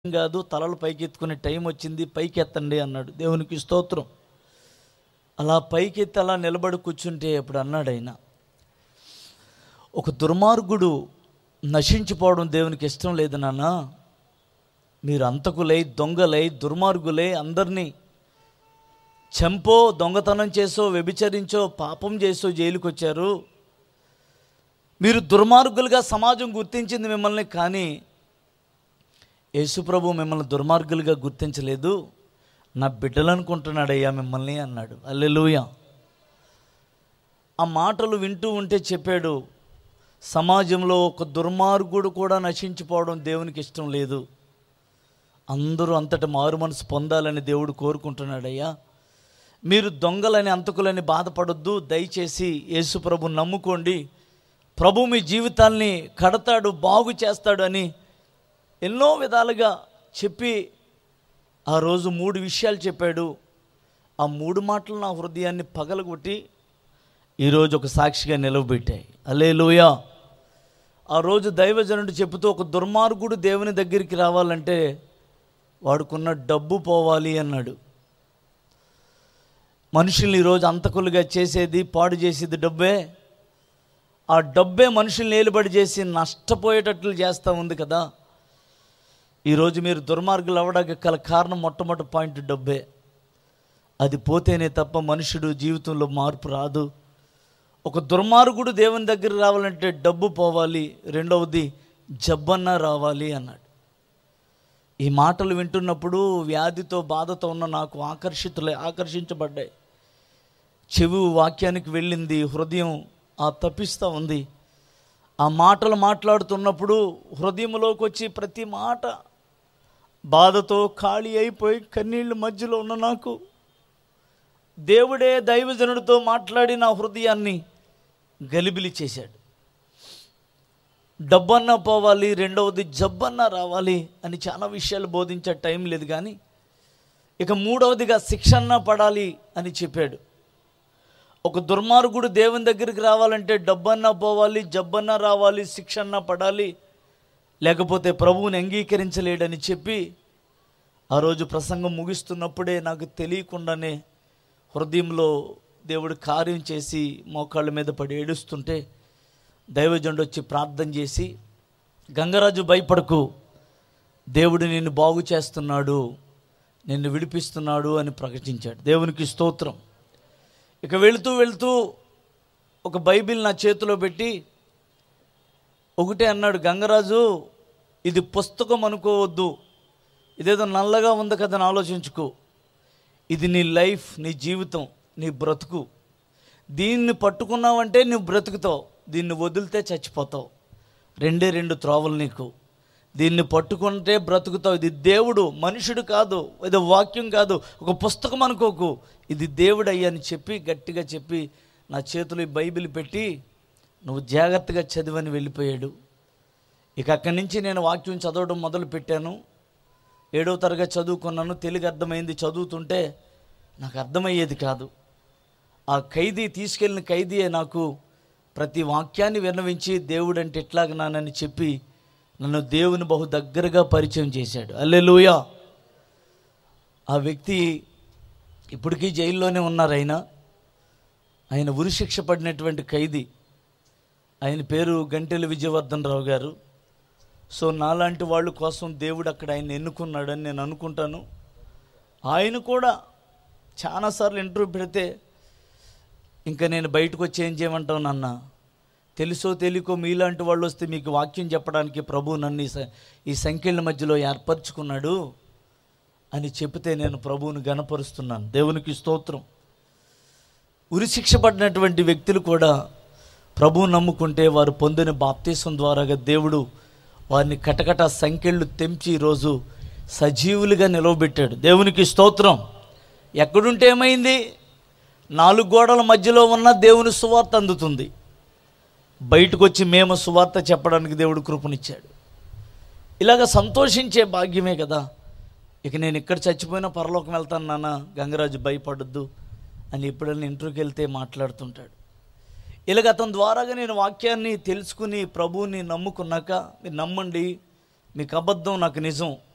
కాదు తలలు పైకి ఎత్తుకునే టైం వచ్చింది పైకి ఎత్తండి అన్నాడు దేవునికి స్తోత్రం అలా పైకి ఎత్తి అలా నిలబడి కూర్చుంటే అప్పుడు అన్నాడు ఆయన ఒక దుర్మార్గుడు నశించిపోవడం దేవునికి ఇష్టం లేదు నాన్న మీరు అంతకులై దొంగలై దుర్మార్గులై అందరినీ చంపో దొంగతనం చేసో వ్యభిచరించో పాపం చేసో జైలుకి వచ్చారు మీరు దుర్మార్గులుగా సమాజం గుర్తించింది మిమ్మల్ని కానీ యేసుప్రభు మిమ్మల్ని దుర్మార్గులుగా గుర్తించలేదు నా బిడ్డలు అనుకుంటున్నాడయ్యా మిమ్మల్ని అన్నాడు అల్లెలుయ ఆ మాటలు వింటూ ఉంటే చెప్పాడు సమాజంలో ఒక దుర్మార్గుడు కూడా నశించిపోవడం దేవునికి ఇష్టం లేదు అందరూ అంతటి మారు మనసు పొందాలని దేవుడు కోరుకుంటున్నాడయ్యా మీరు దొంగలని అంతకులని బాధపడొద్దు దయచేసి యేసు ప్రభు నమ్ముకోండి ప్రభు మీ జీవితాల్ని కడతాడు బాగు చేస్తాడు అని ఎన్నో విధాలుగా చెప్పి ఆ రోజు మూడు విషయాలు చెప్పాడు ఆ మూడు మాటలు నా హృదయాన్ని పగలగొట్టి ఈరోజు ఒక సాక్షిగా నిలవబెట్టాయి అలే ఆ రోజు దైవజనుడు చెబుతూ ఒక దుర్మార్గుడు దేవుని దగ్గరికి రావాలంటే వాడుకున్న డబ్బు పోవాలి అన్నాడు మనుషుల్ని ఈరోజు అంతకులుగా చేసేది పాడు చేసేది డబ్బే ఆ డబ్బే మనుషుల్ని ఏలుబడి చేసి నష్టపోయేటట్లు చేస్తూ ఉంది కదా ఈరోజు మీరు దుర్మార్గులు అవ్వడానికి గల కారణం మొట్టమొదటి పాయింట్ డబ్బే అది పోతేనే తప్ప మనుషుడు జీవితంలో మార్పు రాదు ఒక దుర్మార్గుడు దేవుని దగ్గర రావాలంటే డబ్బు పోవాలి రెండవది జబ్బన్న రావాలి అన్నాడు ఈ మాటలు వింటున్నప్పుడు వ్యాధితో బాధతో ఉన్న నాకు ఆకర్షితులే ఆకర్షించబడ్డాయి చెవి వాక్యానికి వెళ్ళింది హృదయం ఆ తప్పిస్తూ ఉంది ఆ మాటలు మాట్లాడుతున్నప్పుడు హృదయంలోకి వచ్చి ప్రతి మాట బాధతో ఖాళీ అయిపోయి కన్నీళ్ళ మధ్యలో ఉన్న నాకు దేవుడే దైవజనుడితో మాట్లాడి నా హృదయాన్ని గలిబిలి చేశాడు డబ్బన్నా పోవాలి రెండవది జబ్బన్నా రావాలి అని చాలా విషయాలు బోధించే టైం లేదు కానీ ఇక మూడవదిగా శిక్షణ పడాలి అని చెప్పాడు ఒక దుర్మార్గుడు దేవుని దగ్గరికి రావాలంటే డబ్బన్నా పోవాలి జబ్బన్నా రావాలి శిక్షణ పడాలి లేకపోతే ప్రభువుని అంగీకరించలేడని చెప్పి ఆ రోజు ప్రసంగం ముగిస్తున్నప్పుడే నాకు తెలియకుండానే హృదయంలో దేవుడు కార్యం చేసి మోకాళ్ళ మీద పడి ఏడుస్తుంటే దైవజనుడు వచ్చి ప్రార్థన చేసి గంగరాజు భయపడకు దేవుడు నిన్ను బాగు చేస్తున్నాడు నిన్ను విడిపిస్తున్నాడు అని ప్రకటించాడు దేవునికి స్తోత్రం ఇక వెళుతూ వెళుతూ ఒక బైబిల్ నా చేతిలో పెట్టి ఒకటే అన్నాడు గంగరాజు ఇది పుస్తకం అనుకోవద్దు ఇదేదో నల్లగా ఉంది కదా అని ఆలోచించుకో ఇది నీ లైఫ్ నీ జీవితం నీ బ్రతుకు దీన్ని పట్టుకున్నావంటే నువ్వు బ్రతుకుతావు దీన్ని వదిలితే చచ్చిపోతావు రెండే రెండు త్రోవలు నీకు దీన్ని పట్టుకుంటే బ్రతుకుతావు ఇది దేవుడు మనుషుడు కాదు ఇది వాక్యం కాదు ఒక పుస్తకం అనుకోకు ఇది దేవుడు అయ్యని చెప్పి గట్టిగా చెప్పి నా చేతిలో ఈ బైబిల్ పెట్టి నువ్వు జాగ్రత్తగా చదివని వెళ్ళిపోయాడు ఇక అక్కడి నుంచి నేను వాక్యం చదవడం మొదలు పెట్టాను ఏడవ తరగతి చదువుకున్నాను తెలుగు అర్థమైంది చదువుతుంటే నాకు అర్థమయ్యేది కాదు ఆ ఖైదీ తీసుకెళ్ళిన ఖైదీయే నాకు ప్రతి వాక్యాన్ని విన్నవించి దేవుడు అంటే ఎట్లాగనానని చెప్పి నన్ను దేవుని బహు దగ్గరగా పరిచయం చేశాడు అల్లెలుయా ఆ వ్యక్తి ఇప్పటికీ జైల్లోనే ఉన్నారు ఆయన ఆయన ఉరిశిక్ష పడినటువంటి ఖైదీ ఆయన పేరు గంటెల విజయవర్ధన్ రావు గారు సో నాలాంటి వాళ్ళ కోసం దేవుడు అక్కడ ఆయన ఎన్నుకున్నాడని నేను అనుకుంటాను ఆయన కూడా చాలాసార్లు ఇంటర్వ్యూ పెడితే ఇంకా నేను బయటకు వచ్చి ఏం చేయమంటావు నాన్న తెలుసో తెలియకో మీలాంటి వాళ్ళు వస్తే మీకు వాక్యం చెప్పడానికి ప్రభు నన్ను ఈ స- ఈ సంఖ్యల మధ్యలో ఏర్పరచుకున్నాడు అని చెప్తే నేను ప్రభువుని గనపరుస్తున్నాను దేవునికి స్తోత్రం ఉరిశిక్ష పడినటువంటి వ్యక్తులు కూడా ప్రభువు నమ్ముకుంటే వారు పొందిన బాప్తీసం ద్వారాగా దేవుడు వారిని కటకట సంఖ్యలు తెంచి ఈరోజు సజీవులుగా నిలవబెట్టాడు దేవునికి స్తోత్రం ఎక్కడుంటే ఏమైంది నాలుగు గోడల మధ్యలో ఉన్న దేవుని సువార్త అందుతుంది బయటకు వచ్చి మేము సువార్త చెప్పడానికి దేవుడు కృపనిచ్చాడు ఇలాగ సంతోషించే భాగ్యమే కదా ఇక నేను ఇక్కడ చచ్చిపోయినా పరలోకం వెళ్తాను నాన్న గంగరాజు భయపడొద్దు అని ఎప్పుడైనా ఇంటర్వ్యూకి వెళ్తే మాట్లాడుతుంటాడు ఇలాగ అతని ద్వారాగా నేను వాక్యాన్ని తెలుసుకుని ప్రభువుని నమ్ముకున్నాక మీరు నమ్మండి మీకు అబద్ధం నాకు నిజం